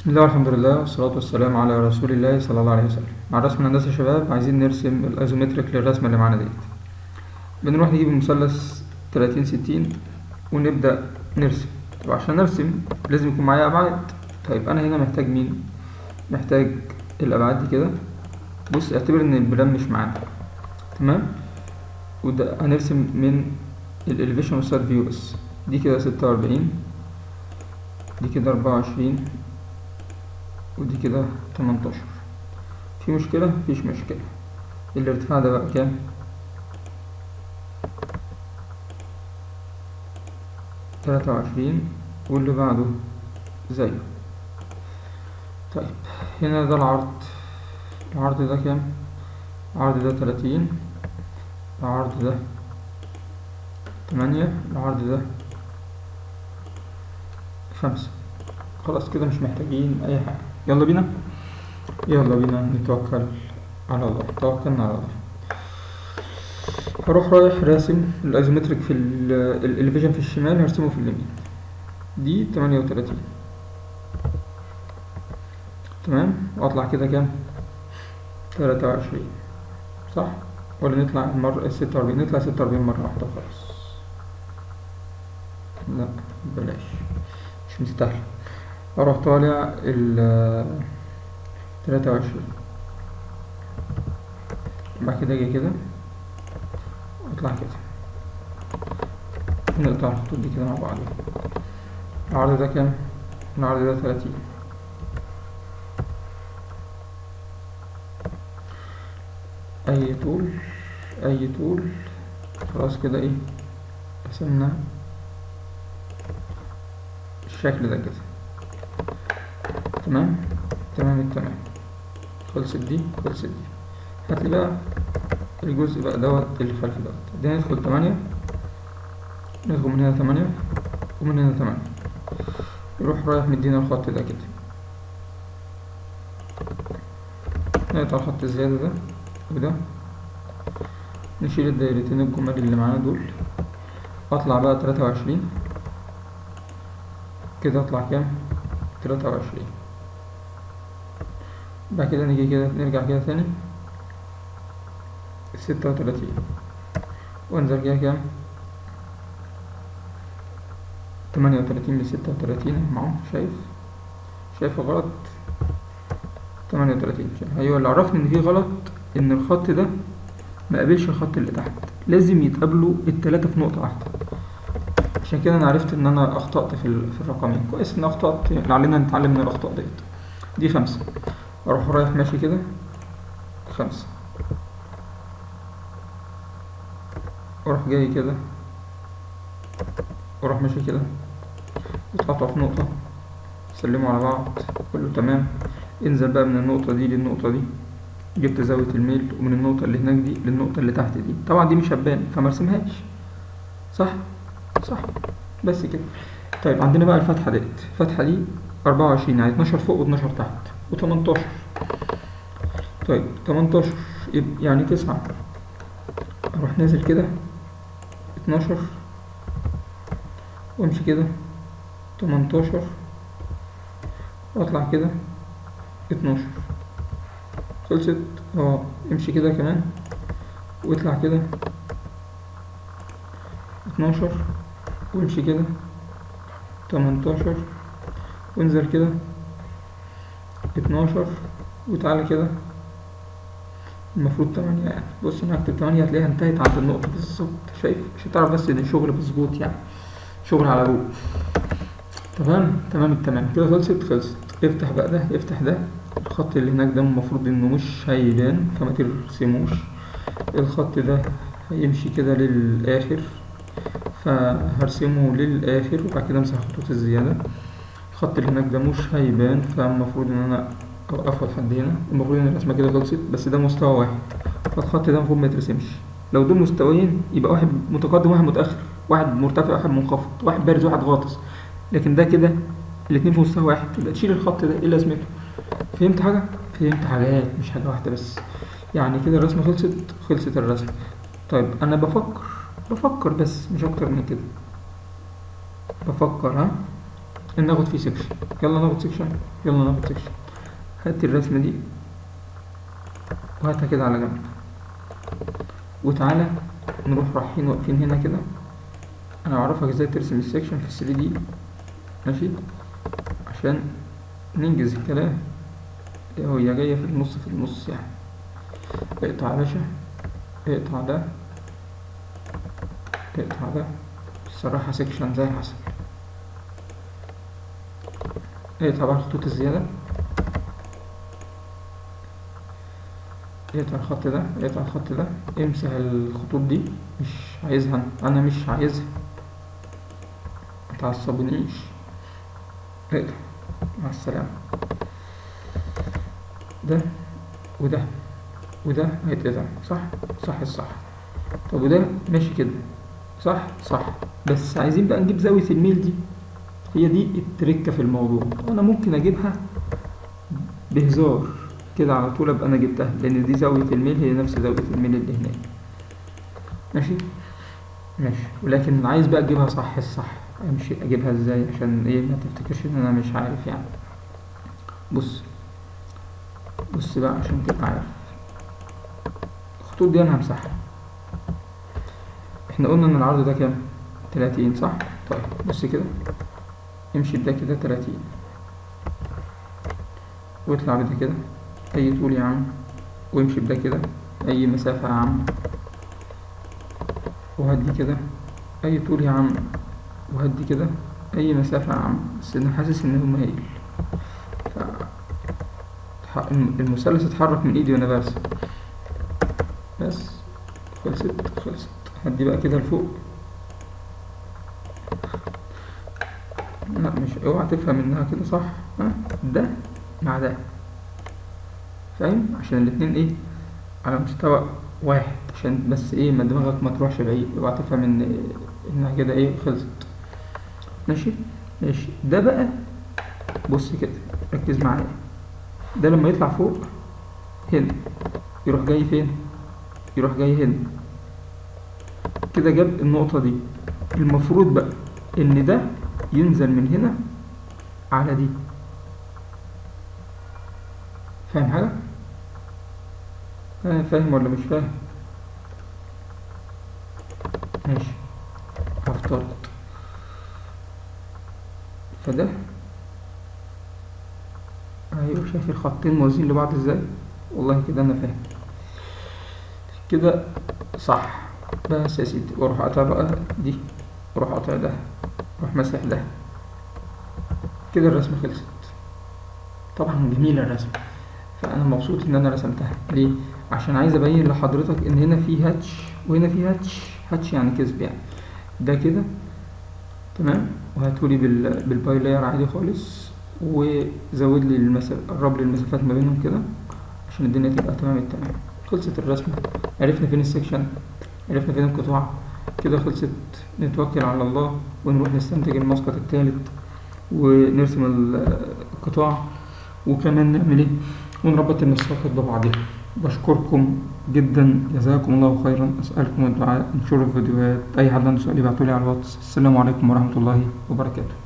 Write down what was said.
بسم الله والحمد لله والصلاة والسلام على رسول الله صلى الله عليه وسلم مع رسم الهندسة يا شباب عايزين نرسم الأيزومتريك للرسمة اللي معانا ديت بنروح نجيب المثلث تلاتين ستين ونبدأ نرسم طب عشان نرسم لازم يكون معايا أبعاد طيب أنا هنا محتاج مين؟ محتاج الأبعاد دي كده بص اعتبر إن البلان مش معانا تمام وده هنرسم من الإليفيشن والسايد فيو بس دي كده ستة وأربعين دي كده أربعة وعشرين ودي كده تمنتاشر في مشكلة مفيش مشكلة الارتفاع ده بقى كام تلاتة وعشرين واللي بعده زيه طيب هنا ده العرض العرض ده كام العرض ده تلاتين العرض ده تمانية العرض ده خمسة خلاص كده مش محتاجين أي حاجة يلا بينا يلا بينا نتوكل على الله توكلنا على الله هروح رايح راسم الايزومتريك في الاليفيجن في الشمال هرسمه في اليمين دي تمانية وتلاتين تمام واطلع كده كام تلاتة وعشرين صح ولا نطلع المرة ستة وأربعين نطلع ستة وأربعين مرة واحدة خالص لا بلاش مش مستاهل اروح طالع ال تلاتة وعشرين بعد كده اجي كده واطلع كده نقطع الخطوط دي كده مع بعض العرض ده كام العرض ده تلاتين اي طول اي طول خلاص كده ايه رسمنا الشكل ده كده تمام تمام التمام خلصت دي خلصت دي هاتلي بقى الجزء بقى دوت اللي خلف دوت ده ندخل تمانية ندخل من هنا تمانية ومن هنا تمانية يروح رايح مدينا الخط ده كده نقطع الخط الزيادة ده وده نشيل الدايرتين الجمال اللي معانا دول اطلع بقى تلاتة وعشرين كده اطلع كام تلاتة وعشرين بعد كده نيجي كده نرجع كده تاني ستة وتلاتين وانزل كده كام تمانية وتلاتين لستة وتلاتين معه شايف شايفه غلط تمانية وتلاتين أيوة اللي عرفني إن فيه غلط إن الخط ده مقابلش الخط اللي تحت لازم يتقابلوا التلاتة في نقطة واحدة عشان كده انا عرفت ان انا اخطأت في, في الرقمين كويس ان اخطأت لعلنا نتعلم من الاخطاء ديت دي خمسة اروح رايح ماشي كده خمسة اروح جاي كده واروح ماشي كده يتقطعوا في نقطة يسلموا على بعض كله تمام انزل بقى من النقطة دي للنقطة دي جبت زاوية الميل ومن النقطة اللي هناك دي للنقطة اللي تحت دي طبعا دي مش هتبان فمرسمهاش صح صح بس كده طيب عندنا بقى الفتحة ديت الفتحة دي أربعة وعشرين يعني اتناشر فوق واتناشر تحت وتمنتاشر طيب تمنتاشر يعني تسعة أروح نازل كده اتناشر وامشي كده تمنتاشر واطلع كده اتناشر خلصت اه امشي كده كمان واطلع كده اتناشر وامشي كده تمنتاشر وانزل كده اتناشر وتعالى كده المفروض تمانية يعني بص انا هكتب تمانية هتلاقيها انتهت عند النقطة بالظبط شايف مش هتعرف بس ان الشغل مظبوط يعني شغل على ابوه تمام تمام التمام كده خلصت خلصت افتح بقى ده افتح ده الخط اللي هناك ده المفروض انه مش هيبان فما ترسموش الخط ده هيمشي كده للاخر فهرسمه للآخر وبعد كده امسح الخطوط الزيادة الخط اللي هناك ده مش هيبان فالمفروض ان انا اوقفه لحد هنا المفروض ان الرسمة كده خلصت بس ده مستوى واحد فالخط ده المفروض ما يترسمش لو دول مستويين يبقى واحد متقدم واحد متأخر واحد مرتفع واحد منخفض واحد بارز واحد غاطس لكن ده كده الاتنين في مستوى واحد يبقى تشيل الخط ده ايه لازمته فهمت حاجة؟ فهمت حاجات مش حاجة واحدة بس يعني كده الرسمة خلصت خلصت الرسمة طيب انا بفكر بفكر بس مش اكتر من كده بفكر ها ان ناخد فيه سكشن يلا ناخد سكشن يلا ناخد سكشن هات الرسمة دي وهاتها كده على جنب وتعالى نروح رايحين واقفين هنا كده انا اعرفك ازاي ترسم السكشن في 3 دي ماشي عشان ننجز الكلام هي جاية في النص في النص يعني اقطع يا باشا اقطع ده اقطع ده الصراحة سكشن زي العسل اقطع بقى الخطوط الزيادة اقطع الخط ده اقطع الخط ده امسح الخطوط دي مش عايزها انا مش عايزها متعصبنيش اقطع مع السلامة ده وده وده هيتقطع صح صح الصح طب وده ماشي كده صح صح بس عايزين بقى نجيب زاوية الميل دي هي دي التركة في الموضوع انا ممكن اجيبها بهزار كده على طول ابقى انا جبتها لان دي زاوية الميل هي نفس زاوية الميل اللي هناك ماشي ماشي ولكن عايز بقى اجيبها صح الصح امشي اجيبها ازاي عشان ايه ما تفتكرش ان انا مش عارف يعني بص بص بقى عشان تبقى عارف الخطوط دي انا همسحها احنا قلنا ان العرض ده كام تلاتين صح طيب بص كده امشي بده كده تلاتين واطلع بده كده اي طول يا عم وامشي بده كده اي مسافة يا عم وهدي كده اي طول يا عم وهدي كده اي مسافة يا عم بس انا حاسس ان هو مايل ف... اتح- المثلث اتحرك من ايدي وانا برسم بس خلصت خلصت هدي بقى كده لفوق لا مش اوعى تفهم انها كده صح ها ده مع ده فاهم عشان الاتنين ايه على مستوى واحد عشان بس ايه ما دماغك ما تروحش بعيد اوعى تفهم ان انها كده ايه خلصت ماشي ماشي ده بقى بص كده ركز معايا ده لما يطلع فوق هنا يروح جاي فين يروح جاي هنا كده جاب النقطة دي المفروض بقى ان ده ينزل من هنا على دي فاهم حاجة؟ آه فاهم ولا مش فاهم؟ ماشي هفترض فده ايوه شايف الخطين موازين لبعض ازاي والله كده انا فاهم كده صح بس يا سيدي واروح قاطع بقى دي واروح قاطع ده واروح ماسح ده كده الرسمة خلصت طبعا جميلة الرسمة فأنا مبسوط إن أنا رسمتها ليه؟ عشان عايز أبين لحضرتك إن هنا في هاتش وهنا في هاتش هاتش يعني كذب يعني ده كده تمام وهاتولي بال... بالباي لاير عادي خالص وزود لي المسافة قرب لي المسافات ما بينهم كده عشان الدنيا تبقى تمام التمام خلصت الرسمة عرفنا فين السكشن عرفنا فين القطاع كده خلصت نتوكل على الله ونروح نستنتج المسقط الثالث ونرسم ال- القطاع وكمان نعمل ايه ونربط المساقط ببعضها بشكركم جدا جزاكم الله خيرا اسالكم الدعاء انشروا الفيديوهات اي حد عنده سؤال يبعتولي على الواتس السلام عليكم ورحمه الله وبركاته